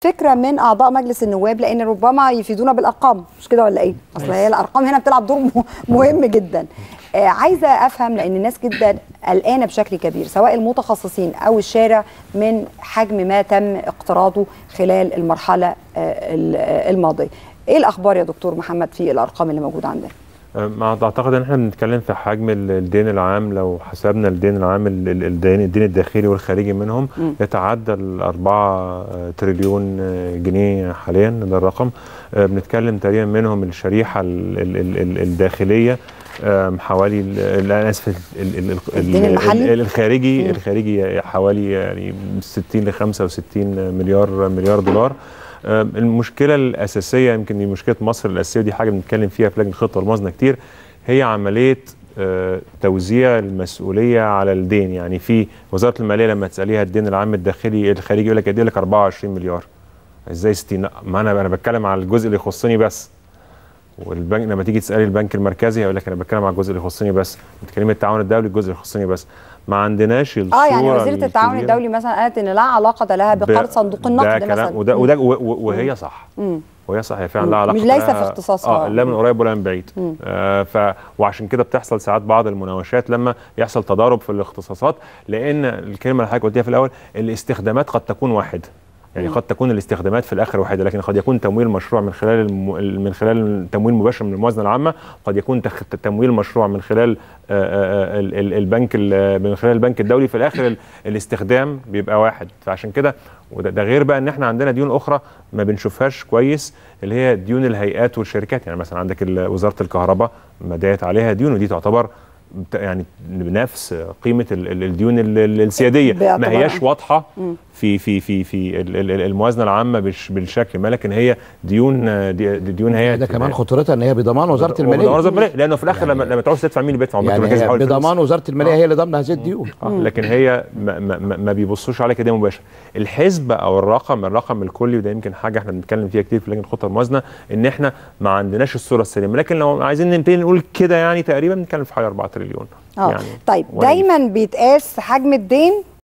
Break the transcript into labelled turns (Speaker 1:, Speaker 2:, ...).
Speaker 1: فكره من اعضاء مجلس النواب لان ربما يفيدونا بالارقام مش كده ولا ايه اصل هي الارقام هنا بتلعب دور مهم جدا آه عايزه افهم لان الناس جدا قلقانه بشكل كبير سواء المتخصصين او الشارع من حجم ما تم اقتراضه خلال المرحله آه الماضيه ايه الاخبار يا دكتور محمد في الارقام اللي موجوده عندنا
Speaker 2: ما اعتقد ان احنا بنتكلم في حجم الدين العام لو حسبنا الدين العام الدين الدين الداخلي والخارجي منهم م. يتعدى ال 4 تريليون جنيه حاليا ده الرقم بنتكلم تقريبا منهم الشريحه ال ال ال الداخليه حوالي انا اسف
Speaker 1: الدين المحلي
Speaker 2: الخارجي م. الخارجي حوالي يعني 60 ل 65 مليار مليار دولار المشكله الاساسيه يمكن دي مشكله مصر الاساسيه ودي حاجه بنتكلم فيها في لجنه الخطه والموازنه كتير هي عمليه توزيع المسؤوليه على الدين يعني في وزاره الماليه لما تساليها الدين العام الداخلي الخارجي يقول لك قد لك 24 مليار ازاي 60 ما انا انا بتكلم على الجزء اللي يخصني بس والبنك لما تيجي تسالي البنك المركزي هيقول لك انا بتكلم على الجزء اللي يخصني بس بتكلمي التعاون الدولي الجزء اللي يخصني بس ما عندناش الصوره
Speaker 1: اه يعني وزيره التعاون الدولي مثلا قالت ان لا علاقه لها بقرض صندوق النقد مثلا
Speaker 2: وده وده وهي صح مم. وهي صح هي فعلا لا علاقه
Speaker 1: مش ليس في اختصاصها
Speaker 2: اه لا من قريب ولا من بعيد آه ف وعشان كده بتحصل ساعات بعض المناوشات لما يحصل تضارب في الاختصاصات لان الكلمه اللي حضرتك قلتيها في الاول الاستخدامات قد تكون واحده يعني قد تكون الاستخدامات في الاخر واحده لكن قد يكون تمويل مشروع من خلال الم... من خلال تمويل مباشر من الموازنه العامه قد يكون تخ... تمويل مشروع من خلال البنك من خلال البنك الدولي في الاخر الاستخدام بيبقى واحد فعشان كده وده ده غير بقى ان احنا عندنا ديون اخرى ما بنشوفهاش كويس اللي هي ديون الهيئات والشركات يعني مثلا عندك وزاره الكهرباء مدعت عليها ديون ودي تعتبر يعني بنفس قيمه الديون السياديه ما هياش واضحه في في في في الموازنه العامه بالشكل ما لكن هي ديون ديون هي
Speaker 3: ده كمان خطورتها ان هي بضمان وزاره الماليه
Speaker 2: بضمان وزاره الماليه لانه في الاخر يعني لما لما تعوز تدفع مين اللي بيدفع
Speaker 3: يعني هي بضمان وزاره الماليه هي اللي ضامنه هذه الديون
Speaker 2: آه. لكن هي ما, ما, ما بيبصوش عليها كده مباشر الحسبه او الرقم الرقم الكلي وده يمكن حاجه احنا بنتكلم فيها كتير في لجنه الخطه الموازنه ان احنا ما عندناش الصوره السليمه لكن لو عايزين نبتدي نقول كده يعني تقريبا بنتكلم في حوالي 4 تريليون
Speaker 1: اه يعني طيب دايما بيتقاس حجم الدين